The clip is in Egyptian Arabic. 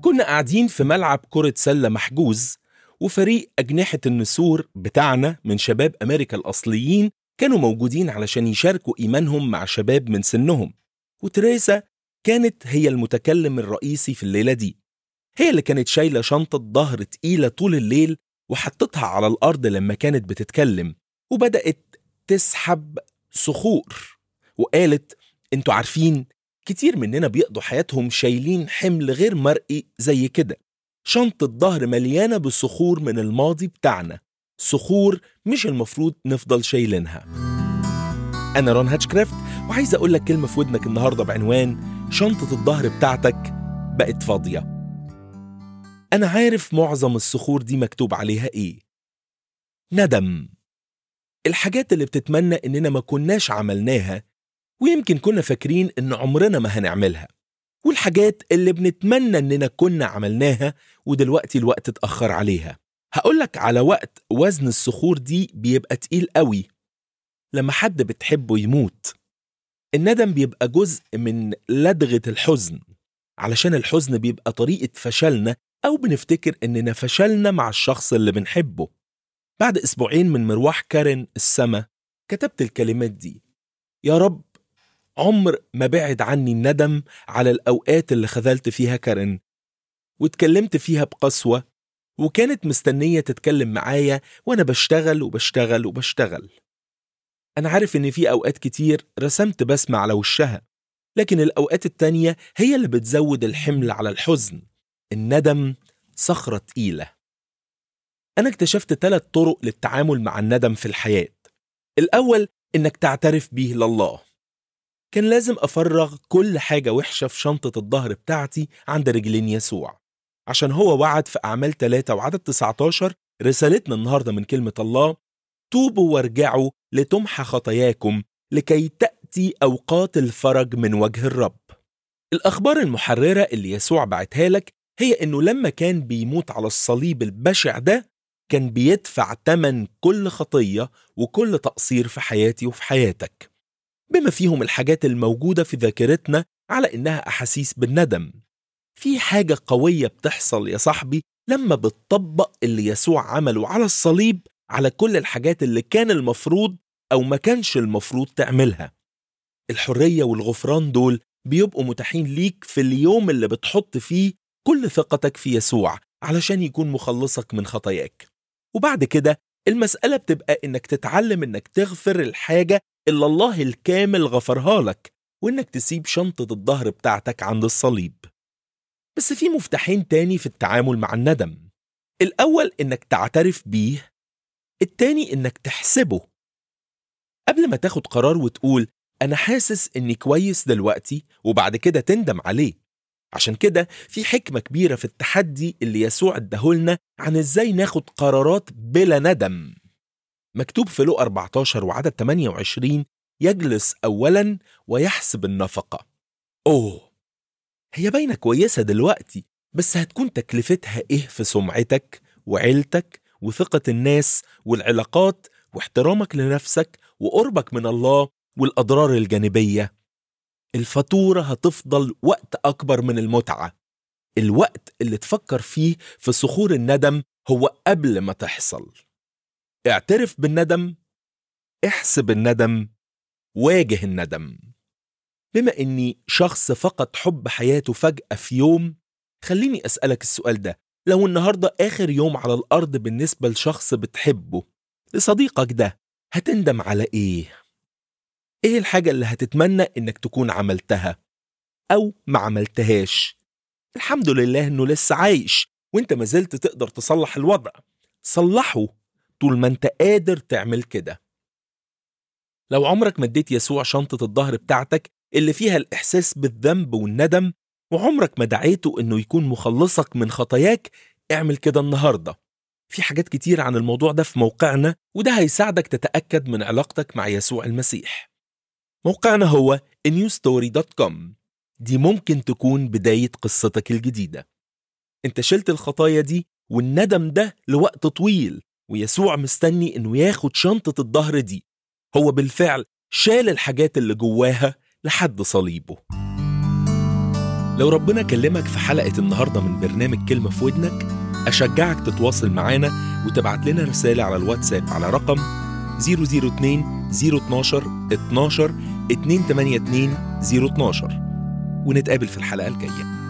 كنا قاعدين في ملعب كرة سلة محجوز وفريق أجنحة النسور بتاعنا من شباب أمريكا الأصليين كانوا موجودين علشان يشاركوا إيمانهم مع شباب من سنهم وتريسا كانت هي المتكلم الرئيسي في الليلة دي هي اللي كانت شايلة شنطة ظهر تقيلة طول الليل وحطتها على الأرض لما كانت بتتكلم وبدأت تسحب صخور وقالت انتوا عارفين كتير مننا بيقضوا حياتهم شايلين حمل غير مرئي زي كده شنطة ظهر مليانة بصخور من الماضي بتاعنا صخور مش المفروض نفضل شايلينها أنا رون هاتشكرافت وعايز أقول لك كلمة في ودنك النهاردة بعنوان شنطة الظهر بتاعتك بقت فاضية أنا عارف معظم الصخور دي مكتوب عليها إيه ندم الحاجات اللي بتتمنى إننا ما كناش عملناها ويمكن كنا فاكرين إن عمرنا ما هنعملها والحاجات اللي بنتمنى إننا كنا عملناها ودلوقتي الوقت اتأخر عليها هقولك على وقت وزن الصخور دي بيبقى تقيل قوي لما حد بتحبه يموت الندم بيبقى جزء من لدغة الحزن علشان الحزن بيبقى طريقة فشلنا أو بنفتكر إننا فشلنا مع الشخص اللي بنحبه بعد أسبوعين من مروح كارين السما كتبت الكلمات دي يا رب عمر ما بعد عني الندم على الأوقات اللي خذلت فيها كارين واتكلمت فيها بقسوة وكانت مستنية تتكلم معايا وأنا بشتغل وبشتغل وبشتغل أنا عارف إن في أوقات كتير رسمت بسمة على وشها لكن الأوقات التانية هي اللي بتزود الحمل على الحزن الندم صخرة تقيلة أنا اكتشفت ثلاث طرق للتعامل مع الندم في الحياة الأول إنك تعترف بيه لله كان لازم أفرغ كل حاجة وحشة في شنطة الظهر بتاعتي عند رجلين يسوع عشان هو وعد في أعمال 3 وعدد 19 رسالتنا النهاردة من كلمة الله توبوا وارجعوا لتمحى خطاياكم لكي تأتي أوقات الفرج من وجه الرب الأخبار المحررة اللي يسوع بعتها لك هي إنه لما كان بيموت على الصليب البشع ده كان بيدفع تمن كل خطية وكل تقصير في حياتي وفي حياتك بما فيهم الحاجات الموجودة في ذاكرتنا على إنها أحاسيس بالندم في حاجة قوية بتحصل يا صاحبي لما بتطبق اللي يسوع عمله على الصليب على كل الحاجات اللي كان المفروض أو ما كانش المفروض تعملها الحرية والغفران دول بيبقوا متاحين ليك في اليوم اللي بتحط فيه كل ثقتك في يسوع علشان يكون مخلصك من خطاياك وبعد كده المسألة بتبقى إنك تتعلم إنك تغفر الحاجة اللي الله الكامل غفرها لك وإنك تسيب شنطة الظهر بتاعتك عند الصليب بس في مفتاحين تاني في التعامل مع الندم الأول إنك تعترف بيه التاني إنك تحسبه قبل ما تاخد قرار وتقول أنا حاسس إني كويس دلوقتي وبعد كده تندم عليه عشان كده في حكمة كبيرة في التحدي اللي يسوع اداهولنا عن ازاي ناخد قرارات بلا ندم مكتوب في لو 14 وعدد 28 يجلس أولا ويحسب النفقة أوه هي باينة كويسة دلوقتي بس هتكون تكلفتها إيه في سمعتك وعيلتك وثقة الناس والعلاقات واحترامك لنفسك وقربك من الله والأضرار الجانبية الفاتورة هتفضل وقت أكبر من المتعة الوقت اللي تفكر فيه في صخور الندم هو قبل ما تحصل اعترف بالندم احسب الندم واجه الندم بما اني شخص فقد حب حياته فجأة في يوم خليني أسألك السؤال ده لو النهاردة آخر يوم على الأرض بالنسبة لشخص بتحبه لصديقك ده هتندم على إيه؟ إيه الحاجة اللي هتتمنى إنك تكون عملتها أو ما عملتهاش؟ الحمد لله إنه لسه عايش وإنت ما زلت تقدر تصلح الوضع صلحه طول ما إنت قادر تعمل كده لو عمرك مديت يسوع شنطة الظهر بتاعتك اللي فيها الإحساس بالذنب والندم وعمرك ما دعيته إنه يكون مخلصك من خطاياك اعمل كده النهاردة في حاجات كتير عن الموضوع ده في موقعنا وده هيساعدك تتأكد من علاقتك مع يسوع المسيح موقعنا هو newstory.com دي ممكن تكون بداية قصتك الجديدة انت شلت الخطايا دي والندم ده لوقت طويل ويسوع مستني انه ياخد شنطة الظهر دي هو بالفعل شال الحاجات اللي جواها لحد صليبه لو ربنا كلمك في حلقة النهاردة من برنامج كلمة في ودنك أشجعك تتواصل معانا وتبعت لنا رسالة على الواتساب على رقم 002 012 12 282 012 ونتقابل في الحلقة الجاية